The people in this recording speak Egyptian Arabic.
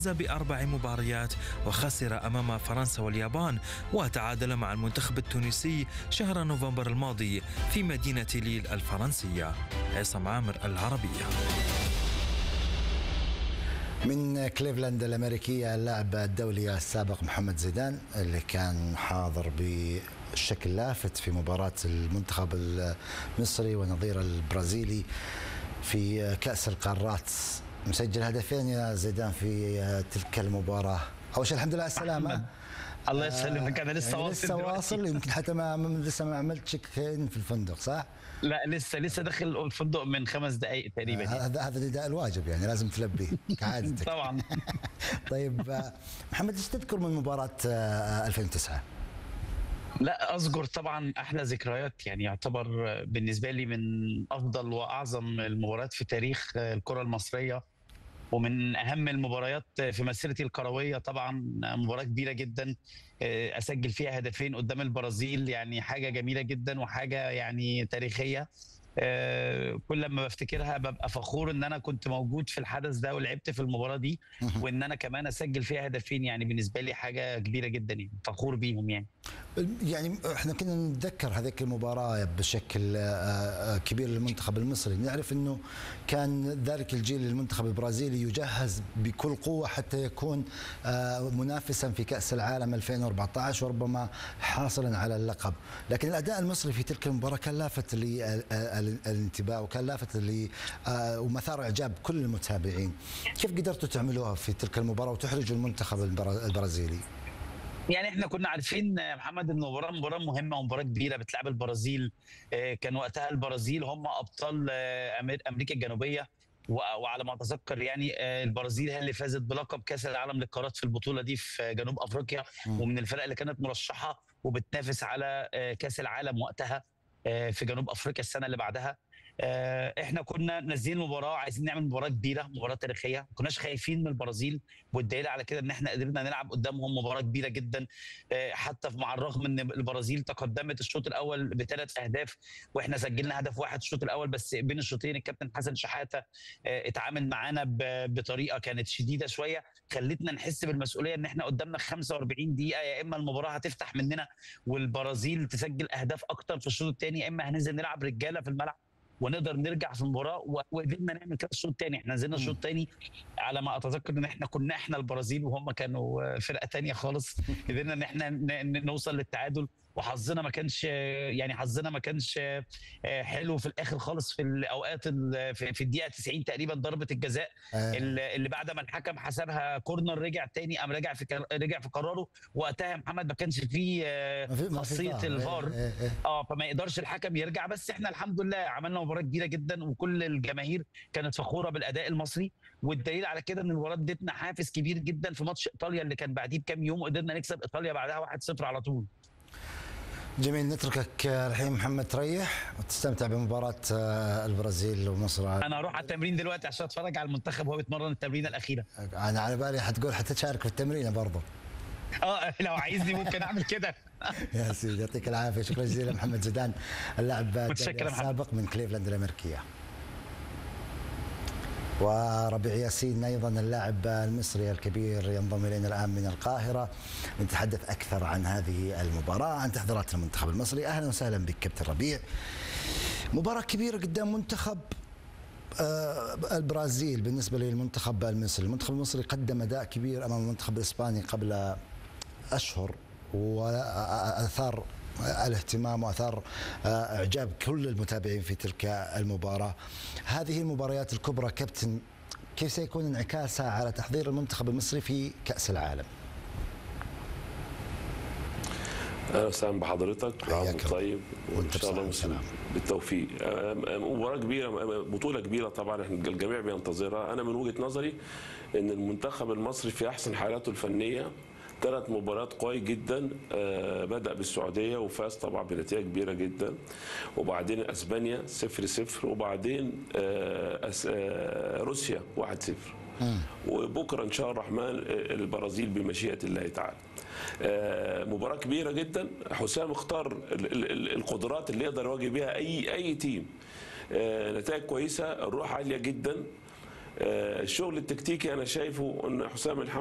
بأربع مباريات وخسر أمام فرنسا واليابان وتعادل مع المنتخب التونسي شهر نوفمبر الماضي في مدينة ليل الفرنسية عصام عامر العربية من كليفلاند الأمريكية اللاعب الدولي السابق محمد زيدان اللي كان حاضر بشكل لافت في مباراة المنتخب المصري ونظير البرازيلي في كأس القارات مسجل هدفين يا زيدان في تلك المباراة أول شيء الحمد لله على السلامة الله يسلمك انا لسه يعني واصل لسه دلوقتي. واصل يمكن حتى ما ما- لسه ما عملت تشيك إن في الفندق صح؟ لا لسه لسه داخل الفندق من خمس دقائق تقريبا يعني. هذا هذا نداء الواجب يعني لازم تلبيه كعادتك طبعا طيب آه، محمد ايش تذكر من مباراة آه، 2009؟ لا اذكر طبعا احلى ذكريات يعني يعتبر بالنسبه لي من افضل واعظم المباريات في تاريخ الكره المصريه ومن اهم المباريات في مسيرتي الكرويه طبعا مباراه كبيره جدا اسجل فيها هدفين قدام البرازيل يعني حاجه جميله جدا وحاجه يعني تاريخيه آه، كل لما بفتكرها ببقى فخور ان انا كنت موجود في الحدث ده ولعبت في المباراه دي وان انا كمان اسجل فيها هدفين يعني بالنسبه لي حاجه كبيره جدا يعني فخور بيهم يعني يعني احنا كنا نتذكر هذيك المباراة بشكل آه، آه، كبير للمنتخب المصري، نعرف انه كان ذلك الجيل المنتخب البرازيلي يجهز بكل قوة حتى يكون آه، منافسا في كأس العالم 2014 وربما حاصلا على اللقب، لكن الأداء المصري في تلك المباراة كان لافت للانتباه وكان لافت ل آه، ومثار إعجاب كل المتابعين. كيف قدرتوا تعملوها في تلك المباراة وتحرجوا المنتخب البرا- البرازيلي؟ يعني احنا كنا عارفين يا محمد ان المباراه مباراه مهمه ومباراه كبيره بتلعب البرازيل آه، كان وقتها البرازيل هم ابطال آه، أمير- امريكا الجنوبيه و- وعلى ما اتذكر يعني آه، البرازيل هي اللي فازت بلقب كاس العالم للقارات في البطوله دي في جنوب افريقيا ومن الفرق اللي كانت مرشحه وبتنافس على آه، كاس العالم وقتها آه، في جنوب افريقيا السنه اللي بعدها آه، احنا كنا نازلين مباراه عايزين نعمل مباراه كبيره مباراه تاريخيه ما كناش خايفين من البرازيل والدليل على كده ان احنا قدرنا نلعب قدامهم مباراه كبيره جدا آه، حتى مع الرغم ان البرازيل تقدمت الشوط الاول بثلاث اهداف واحنا سجلنا هدف واحد الشوط الاول بس بين الشوطين الكابتن حسن شحاته آه، اتعامل معانا ب- بطريقه كانت شديده شويه خلتنا نحس بالمسؤوليه ان احنا قدامنا 45 دقيقه يا اما المباراه هتفتح مننا والبرازيل تسجل اهداف اكتر في الشوط الثاني يا اما هننزل نلعب رجاله في الملعب ونقدر نرجع في المباراه و- وقدرنا نعمل كده الشوط الثاني احنا نزلنا الشوط الثاني على ما اتذكر ان احنا كنا احنا البرازيل وهم كانوا فرقه تانية خالص قدرنا ان احنا ن- ن- نوصل للتعادل وحظنا ما كانش يعني حظنا ما كانش حلو في الاخر خالص في الاوقات ال- في في الدقيقه 90 تقريبا ضربه الجزاء آه. اللي اللي بعد ما الحكم حسبها كورنر رجع تاني قام رجع في كر- رجع في قراره وقتها يا محمد ما كانش فيه آه، ما في- ما في خاصيه فار. الفار إيه، إيه، إيه. اه فما يقدرش الحكم يرجع بس احنا الحمد لله عملنا مباراه كبيره جدا وكل الجماهير كانت فخوره بالاداء المصري والدليل على كده ان المباراه ادتنا حافز كبير جدا في ماتش ايطاليا اللي كان بعديه بكام يوم وقدرنا نكسب ايطاليا بعدها 1-0 على طول جميل نتركك الحين محمد تريح وتستمتع بمباراة آه، البرازيل ومصر انا هروح على التمرين دلوقتي عشان اتفرج على المنتخب وهو بيتمرن التمرينه الاخيره أنا على بالي حتقول حتشارك في التمرين برضو اه لو عايزني ممكن اعمل كده يا سيدي يعطيك العافية شكرا جزيلا محمد زيدان اللاعب متشكر يا محمد. السابق من كليفلاند الأمريكية وربيع ياسين ايضا اللاعب المصري الكبير ينضم الينا الان من القاهره نتحدث اكثر عن هذه المباراه عن تحضيرات المنتخب المصري اهلا وسهلا بك كابتن ربيع مباراه كبيره قدام منتخب آه، البرازيل بالنسبه للمنتخب المصري، المنتخب المصري قدم اداء كبير امام المنتخب الاسباني قبل اشهر واثار الاهتمام واثار آه، اعجاب كل المتابعين في تلك المباراه. هذه المباريات الكبرى كابتن كيف سيكون انعكاسها على تحضير المنتخب المصري في كاس العالم؟ اهلا وسهلا بحضرتك حياك عام الله. طيب وان وأنت شاء الله بصحة مسلم وسلامة. بالتوفيق أم- أم- مباراه كبيره أم- بطوله كبيره طبعا احنا الجميع بينتظرها انا من وجهه نظري ان المنتخب المصري في احسن حالاته الفنيه ثلاث مباريات قوي جدا آه، بدا بالسعوديه وفاز طبعا بنتيجه كبيره جدا وبعدين اسبانيا 0 0 وبعدين آه، أس- آه، روسيا 1 0 وبكره ان شاء الله الرحمن البرازيل بمشيئه الله تعالى. آه، مباراه كبيره جدا حسام اختار ال- ال- ال- القدرات اللي يقدر يواجه بها اي اي تيم. آه، نتائج كويسه الروح عاليه جدا آه، الشغل التكتيكي انا شايفه ان حسام الحمد